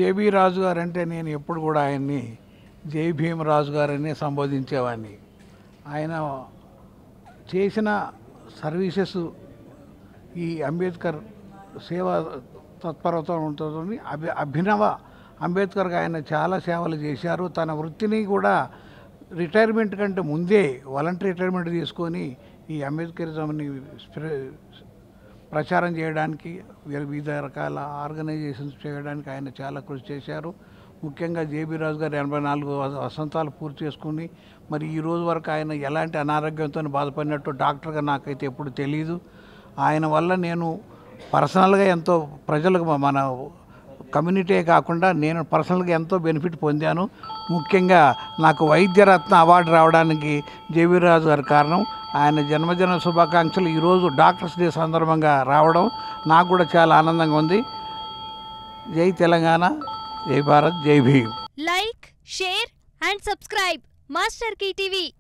JB రాజు గారు అంటే నేను ఎప్పుడు కూడా ఆయన్ని జై భీమ్ రాజు గారని సంబోధించేవాడిని ఆయన చేసిన సర్వీసెస్ ఈ అంబేద్కర్ సేవ తత్పరత ఉంటుంది అభి అభినవ అంబేద్కర్కి ఆయన చాలా సేవలు చేశారు తన వృత్తిని కూడా రిటైర్మెంట్ కంటే ముందే వాలంటరీ రిటైర్మెంట్ తీసుకొని ఈ అంబేద్కరిజంని స్ప్రె- ప్రచారం చేయడానికి వివిధ వివిధ రకాల ఆర్గనైజేషన్స్ చేయడానికి ఆయన చాలా కృషి చేశారు ముఖ్యంగా జేబీ రాజు గారు ఎనభై నాలుగు వ- వసంతాలు పూర్తి చేసుకుని మరి ఈ రోజు వరకు ఆయన ఎలాంటి అనారోగ్యంతో బాధపడినట్టు డాక్టర్గా నాకైతే ఎప్పుడు తెలియదు ఆయన వల్ల నేను పర్సనల్గా ఎంతో ప్రజలకు మ- మన కమ్యూనిటీ కాకుండా నేను పర్సనల్గా ఎంతో బెనిఫిట్ పొందాను ముఖ్యంగా నాకు వైద్యరత్న అవార్డు రావడానికి జేవీ రాజు గారి కారణం ఆయన జన్మదిన శుభాకాంక్షలు ఈరోజు డాక్టర్స్ డే సందర్భంగా రావడం నాకు కూడా చాలా ఆనందంగా ఉంది జై తెలంగాణ జై భారత్ జై Bhim like share and subscribe master TV